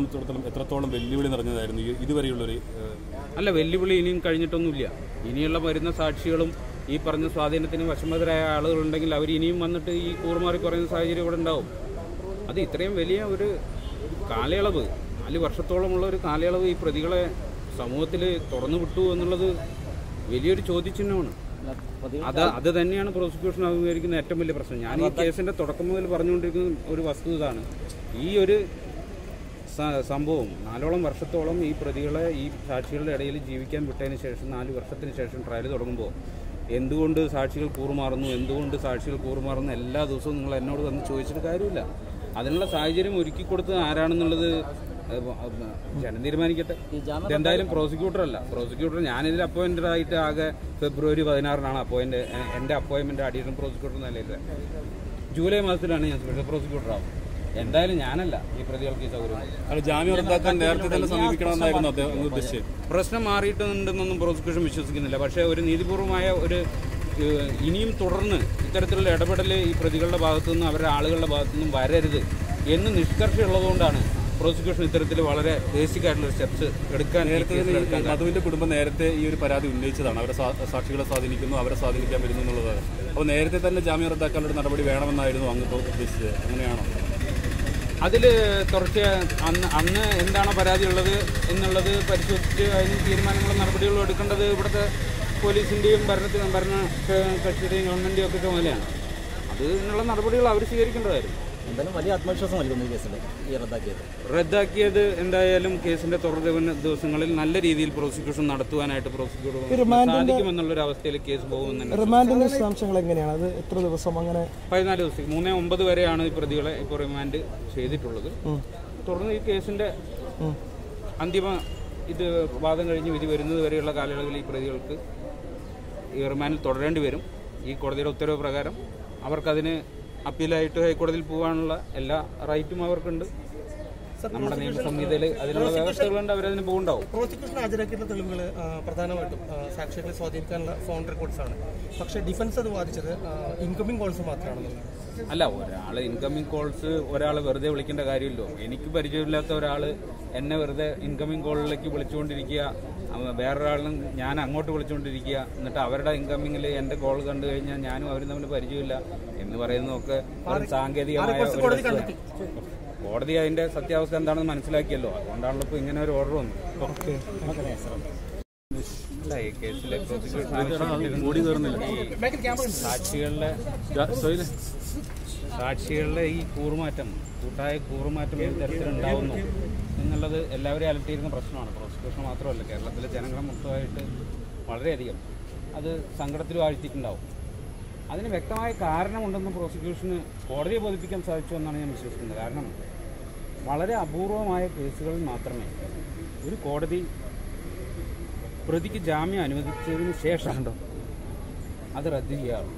സംബന്ധിച്ചിടത്തോളം എത്രത്തോളം വെല്ലുവിളി നിറഞ്ഞതായിരുന്നു ഈ ഇതുവരെയുള്ളൊരു ഏഹ്, അല്ല വെല്ലുവിളി ഇനിയും കഴിഞ്ഞിട്ടൊന്നുമില്ല ഇനിയുള്ള വരുന്ന സാക്ഷികളും ഈ പറഞ്ഞ സ്വാധീനത്തിന് വശംവതരായ ആളുകളുണ്ടെങ്കിൽ അവർ ഇനിയും വന്നിട്ട് ഈ കൂറുമാറി പറയുന്ന സാഹചര്യം ഇവിടെ ഉണ്ടാവും അത് ഇത്രയും വലിയ ഒരു കാലയളവ് നാല് വർഷത്തോളമുള്ള ഒരു കാലയളവ് ഈ പ്രതികളെ സമൂഹത്തിൽ തുറന്നു വിട്ടു എന്നുള്ളത് വലിയൊരു ചോദ്യചിഹ്നമാണ് അത് അത് തന്നെയാണ് പ്രോസിക്യൂഷൻ അഭിമുഖീകരിക്കുന്ന ഏറ്റവും വലിയ പ്രശ്നം ഞാൻ ഈ കേസിന്റെ തുടക്കം മുതൽ പറഞ്ഞുകൊണ്ടിരിക്കുന്ന ഒരു വസ്തുത ഇതാണ് ഈ ഒരു സ- സംഭവം നാലോളം വർഷത്തോളം ഈ പ്രതികളെ ഈ സാക്ഷികളുടെ ഇടയിൽ ജീവിക്കാൻ വിട്ടതിന് ശേഷം നാല് വർഷത്തിന് ശേഷം ട്രയൽ തുടങ്ങുമ്പോൾ എന്തുകൊണ്ട് സാക്ഷികൾ കൂറുമാറുന്നു എന്തുകൊണ്ട് സാക്ഷികൾ കൂറുമാറുന്നു എല്ലാ ദിവസവും നിങ്ങൾ എന്നോട് വന്ന് ചോദിച്ചിട്ട് കാര്യമില്ല അതിനുള്ള സാഹചര്യം ഒരുക്കി കൊടുത്തത് ആരാണെന്നുള്ളത് ഏഹ്, ഏഹ്, ജനം തീരുമാനിക്കട്ടെ ഇതെന്തായാലും പ്രോസിക്യൂട്ടർ അല്ല പ്രോസിക്യൂട്ടർ ഞാനിതിൽ അപ്പോയിന്റഡ് ആയിട്ട് ആകെ ഫെബ്രുവരി പതിനാറിനാണ് അപ്പോയിന്റ് എൻ്റെ അപ്പോയിന്റ്മെന്റ് അഡീഷണൽ പ്രോസിക്യൂട്ടർ നിലയിൽ ജൂലൈ മാസത്തിലാണ് ഞാൻ സ്പെഷ്യൽ പ്രോസിക്യൂട്ടർ ആവും എന്തായാലും ഞാനല്ല ഈ പ്രതികൾക്ക് ഈ സൗകര്യം അല്ല ജാമ്യം റദ്ദാക്കാൻ നേരത്തെ തന്നെ സമീപിക്കണമെന്നായിരുന്നു അദ്ദേഹം ഉദ്ദേശിച്ചത് പ്രശ്നം മാറിയിട്ടുണ്ടെന്നൊന്നും പ്രോസിക്യൂഷൻ വിശ്വസിക്കുന്നില്ല പക്ഷേ ഒരു നീതിപൂർവമായ ഒരു ഏഹ്, ഇനിയും തുടർന്ന് ഇത്തരത്തിലുള്ള ഇടപെടൽ ഈ പ്രതികളുടെ ഭാഗത്തു നിന്നും അവരുടെ ആളുകളുടെ ഭാഗത്തു നിന്നും വരരുത് എന്ന് നിഷ്കർഷയുള്ളതുകൊണ്ടാണ് പ്രോസിക്യൂഷൻ ഇത്തരത്തിൽ വളരെ ബേസിക് ആയിട്ടുള്ള സ്റ്റെപ്സ് എടുക്കാൻ ഈ നേരത്തെ കേസിൽ തന്നെ എടുക്കാൻ ഈ മധുവിന്റെ കുടുംബം നേരത്തെ ഈ ഒരു പരാതി ഉന്നയിച്ചതാണ് അവരെ സാ- സാക്ഷികളെ സ്വാധീനിക്കുന്നു അവരെ സ്വാധീനിക്കാൻ വരുന്നു എന്നുള്ളത് അപ്പോൾ നേരത്തെ തന്നെ ജാമ്യം റദ്ദാക്കാനുള്ള ഒരു നടപടി വേണമെന്നായിരുന്നു അങ്ങ് ഇപ്പോൾ ഉദ്ദേശിച്ചത് അങ്ങനെയാണോ അതിൽ കുറച്ച് അന്ന് അന്ന് എന്താണോ പരാതി ഉള്ളത് എന്നുള്ളത് പരിശോധിച്ച് അതിന് തീരുമാനങ്ങളും നടപടികളും എടുക്കേണ്ടത് ഇവിടുത്തെ പോലീസിൻ്റെയും ഭരണ ഭരണ ക- കക്ഷിയുടെയും ഗവൺമെൻറ്റിൻ്റെയും ഒക്കെ ചുമതലയാണ് അതിനുള്ള നടപടികൾ അവർ സ്വീകരിക്കേണ്ടതായിരുന്നു എന്തായാലും വലിയ ആത്മവിശ്വാസം നൽകുന്നു ഈ കേസിൽ ഈ റദ്ദാക്കിയത് റദ്ദാക്കിയത് എന്തായാലും കേസിന്റെ തുടർ ദിവ- ദിവസങ്ങളിൽ നല്ല രീതിയിൽ പ്രോസിക്യൂഷൻ നടത്തുവാനായിട്ട് പ്രോസിക്യൂട്ടർ സാധിക്കുമെന്നുള്ളൊരു അവസ്ഥയിൽ കേസ് പോകുമെന്ന് റിമാൻഡിന്റെ വിശദാംശങ്ങൾ എങ്ങനെയാണ് അത് എത്ര ദിവസം അങ്ങനെ പതിനാല് ദിവസം മൂന്നേ ഒമ്പത് വരെയാണ് ഈ പ്രതികളെ ഇപ്പോൾ റിമാൻഡ് ചെയ്തിട്ടുള്ളത് തുടർന്ന് ഈ കേസിന്റെ അന്തിമ ഇത് വാദം കഴിഞ്ഞ് വിധി വരുന്നത് വരെയുള്ള കാലയളവിൽ ഈ പ്രതികൾക്ക് ഈ റിമാൻഡിൽ തുടരേണ്ടി വരും ഈ കോടതിയുടെ ഉത്തരവ് പ്രകാരം അവർക്കതിന് അപ്പീലായിട്ട് ഹൈക്കോടതിയിൽ പോകാനുള്ള എല്ലാ റൈറ്റും അവർക്കുണ്ട് നമ്മുടെ നിയമ സംഹിതയിൽ അതിനുള്ള വ്യവസ്ഥകളുണ്ട് അവരതിന് പോകുണ്ടാവും പ്രോസിക്യൂഷൻ ഹാജരാക്കിയിട്ടുള്ള തെളിവുകൾ പ്രധാനമായിട്ടും ആ, സാക്ഷികളെ സ്വാധീനിക്കാനുള്ള ഫോൺ റെക്കോർഡ്സ് ആണ് പക്ഷേ ഡിഫൻസ് അത് വാദിച്ചത് ഇൻകമിംഗ് കോൾസ് മാത്രമാണെന്നുള്ളതാണ് അല്ല ഒരാൾ ഇൻകമിംഗ് കോൾസ് ഒരാൾ വെറുതെ വിളിക്കേണ്ട കാര്യമില്ലോ എനിക്ക് പരിചയമില്ലാത്ത ഒരാൾ എന്നെ വെറുതെ ഇൻകമിംഗ് കോളിലേക്ക് വിളിച്ചുകൊണ്ടിരിക്കുക അവ- വേറൊരാളും ഞാൻ അങ്ങോട്ട് വിളിച്ചുകൊണ്ടിരിക്കുക എന്നിട്ട് അവരുടെ ഇൻകമിങ്ങിൽ എൻ്റെ കോൾ കണ്ടു കഴിഞ്ഞാൽ ഞാനും അവരും തമ്മിൽ പരിചയമില്ല എന്ന് പറയുന്നതൊക്കെ ഒരു സാങ്കേതികമായ ഒരു വസ്തുത. കോടതി അതിന്റെ സത്യാവസ്ഥ എന്താണെന്ന് മനസ്സിലാക്കിയല്ലോ അതുകൊണ്ടാണല്ലോ ഇപ്പൊ ഇങ്ങനെ ഒരു ഓർഡർ വന്നത് അല്ല ഈ കേസിലെ പ്രോസിക്യൂഷൻ കൂടി കയറുന്നില്ല ഈ സാക്ഷികളുടെ സാക്ഷികളുടെ ഈ കൂറുമാറ്റം കൂട്ടായ കൂറുമാറ്റം ഏത് തരത്തിലുണ്ടാവുന്നു എന്നുള്ളത് എല്ലാവരെയും അലട്ടിയിരുന്ന പ്രശ്നമാണ് പ്രോസിക്യൂഷൻ മാത്രമല്ല കേരളത്തിലെ ജനങ്ങളെ മൊത്തമായിട്ട് വളരെയധികം അത് സങ്കടത്തിലും ആഴ്ത്തിയിട്ടുണ്ടാവും അതിന് വ്യക്തമായ കാരണമുണ്ടെന്ന് പ്രോസിക്യൂഷന് കോടതിയെ ബോധിപ്പിക്കാൻ സാധിച്ചു എന്നാണ് ഞാൻ വിശ്വസിക്കുന്നത് കാരണം വളരെ അപൂർവമായ കേസുകളിൽ മാത്രമേ ഒരു കോടതി പ്രതിക്ക് ജാമ്യം അനുവദിച്ചതിന് ശേഷം അത് റദ്ദ് ചെയ്യാറുള്ളൂ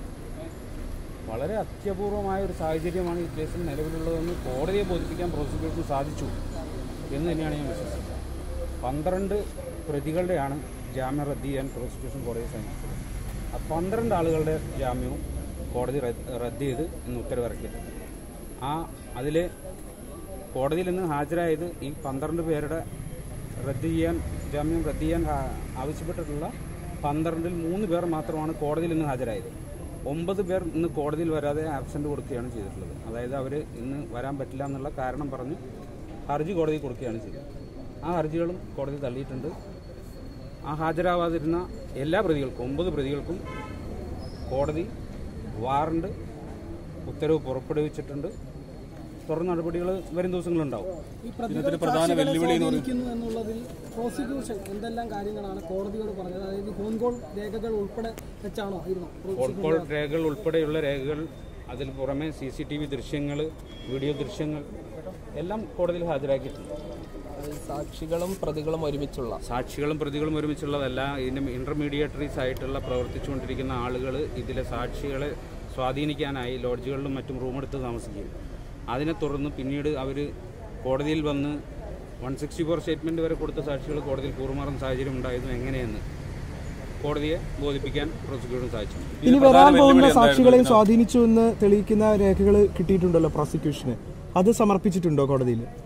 വളരെ അത്യപൂർവമായ ഒരു സാഹചര്യമാണ് ഈ കേസിൽ നിലവിലുള്ളതെന്ന് കോടതിയെ ബോധിപ്പിക്കാൻ പ്രോസിക്യൂഷന് സാധിച്ചു എന്ന് തന്നെയാണ് ഞാൻ വിശ്വസിക്കുന്നത് പന്ത്രണ്ട് പ്രതികളുടെയാണ് ജാമ്യം റദ്ദ് ചെയ്യാൻ പ്രോസിക്യൂഷൻ കോടതിയെ സമീപിച്ചത് ആ പന്ത്രണ്ട് ആളുകളുടെ ജാമ്യവും കോടതി റദ്ദ് റദ്ദ് ചെയ്ത് ഇന്ന് ഉത്തരവിറക്കിയിട്ടുണ്ട് ആ അതിൽ കോടതിയിൽ നിന്ന് ഹാജരായത് ഈ പന്ത്രണ്ട് പേരുടെ റദ്ദ് ചെയ്യാൻ ജാമ്യം റദ്ദ് ചെയ്യാൻ ആ- ആവശ്യപ്പെട്ടിട്ടുള്ള പന്ത്രണ്ടിൽ മൂന്ന് പേർ മാത്രമാണ് കോടതിയിൽ നിന്ന് ഹാജരായത് ഒമ്പത് പേർ ഇന്ന് കോടതിയിൽ വരാതെ ആബ്സെന്റ് കൊടുക്കുകയാണ് ചെയ്തിട്ടുള്ളത് അതായത് അവർ ഇന്ന് വരാൻ പറ്റില്ല എന്നുള്ള കാരണം പറഞ്ഞ് ഹർജി കോടതി കൊടുക്കുകയാണ് ചെയ്തത് ആ ഹർജികളും കോടതി തള്ളിയിട്ടുണ്ട് ആ ഹാജരാവാതിരുന്ന എല്ലാ പ്രതികൾക്കും ഒമ്പത് പ്രതികൾക്കും കോടതി വാറണ്ട് ഉത്തരവ് പുറപ്പെടുവിച്ചിട്ടുണ്ട് തുടർ നടപടികൾ വരും ദിവസങ്ങളുണ്ടാവും ഈ ഇതിനൊരു പ്രധാന വെല്ലുവിളി എന്ന് പറയുന്നത് പ്രതികരിക്കുന്നു എന്നുള്ളതിൽ പ്രോസിക്യൂഷൻ എന്തെല്ലാം കാര്യങ്ങളാണ് കോടതിയോട് പറഞ്ഞത് അതായത് ഫോൺ കോൾ രേഖകൾ ഉൾപ്പെടെ വെച്ചാണോ ആയിരുന്നു ഫോൺ കോൾ രേഖകൾ ഉൾപ്പെടെയുള്ള രേഖകൾ അതിൽ പുറമെ സി സി ടി വി ദൃശ്യങ്ങൾ വീഡിയോ ദൃശ്യങ്ങൾ എല്ലാം കോടതിയിൽ ഹാജരാക്കിയിട്ടുണ്ട് സാക്ഷികളും പ്രതികളും ഒരുമിച്ചുള്ള സാക്ഷികളും പ്രതികളും ഒരുമിച്ചുള്ളതല്ല ഇതിന് ഇന്റർമീഡിയേറ്ററീസ് ആയിട്ടുള്ള പ്രവർത്തിച്ചുകൊണ്ടിരിക്കുന്ന ആളുകൾ ഇതിലെ സാക്ഷികളെ സ്വാധീനിക്കാനായി ലോഡ്ജുകളിലും മറ്റും റൂമെടുത്ത് താമസിക്കും അതിനെ തുടർന്ന് പിന്നീട് അവർ കോടതിയിൽ വന്ന് വൺ സിക്സ്റ്റി ഫോർ സ്റ്റേറ്റ്മെൻറ്റ് വരെ കൊടുത്ത സാക്ഷികൾ കോടതിയിൽ കൂറുമാറുന്ന സാഹചര്യം ഉണ്ടായിരുന്നു എങ്ങനെയെന്ന് കോടതിയെ ബോധിപ്പിക്കാൻ പ്രോസിക്യൂഷൻ സാധിച്ചു ഇനി വരാൻ പോകുന്ന സാക്ഷികളെയും സ്വാധീനിച്ചു എന്ന് തെളിയിക്കുന്ന രേഖകൾ കിട്ടിയിട്ടുണ്ടല്ലോ പ്രോസിക്യൂഷന് അത് സമർപ്പിച്ചിട്ടുണ്ടോ കോടതിയിൽ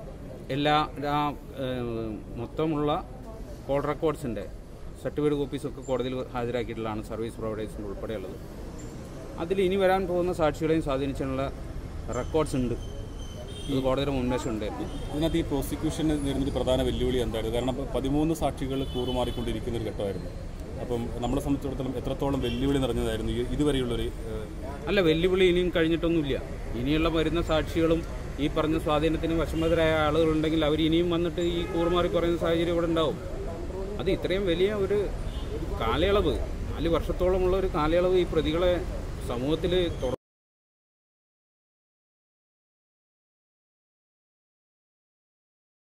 എല്ലാ ആ ഏഹ്, മൊത്തമുള്ള കോൾ റെക്കോർഡ്സിൻ്റെ സർട്ടിഫിക്കറ്റ് കോപ്പീസൊക്കെ കോടതിയിൽ ഹാജരാക്കിയിട്ടുള്ളതാണ് സർവീസ് പ്രൊവൈഡേഴ്സിൻ്റെ ഉൾപ്പെടെയുള്ളത് അതിൽ ഇനി വരാൻ പോകുന്ന സാക്ഷികളെയും സ്വാധീനിച്ചുള്ള റെക്കോർഡ്സ് ഉണ്ട് ഇത് കോടതിയുടെ മുൻവശം ഉണ്ടായിരുന്നു ഇതിനകത്ത് ഈ പ്രോസിക്യൂഷന് നേരിടുന്നൊരു പ്രധാന വെല്ലുവിളി എന്തായിരുന്നു കാരണം ഇപ്പൊ പതിമൂന്ന് സാക്ഷികൾ കൂറുമാറിക്കൊണ്ടിരിക്കുന്ന ഒരു ഘട്ടമായിരുന്നു അപ്പം നമ്മളെ സംബന്ധിച്ചിടത്തോളം എത്രത്തോളം വെല്ലുവിളി നിറഞ്ഞതായിരുന്നു ഈ ഇതുവരെയുള്ളൊരു ഏഹ്, അല്ല വെല്ലുവിളി ഇനിയും കഴിഞ്ഞിട്ടൊന്നുമില്ല ഇനിയുള്ള വരുന്ന സാക്ഷികളും ഈ പറഞ്ഞ സ്വാധീനത്തിന് വശംവതരായ ആളുകളുണ്ടെങ്കിൽ അവർ ഇനിയും വന്നിട്ട് ഈ കൂറുമാറി പറയുന്ന സാഹചര്യം ഇവിടെ ഉണ്ടാവും അത് ഇത്രയും വലിയ ഒരു കാലയളവ് നാല് വർഷത്തോളമുള്ള ഒരു കാലയളവ് ഈ പ്രതികളെ സമൂഹത്തിൽ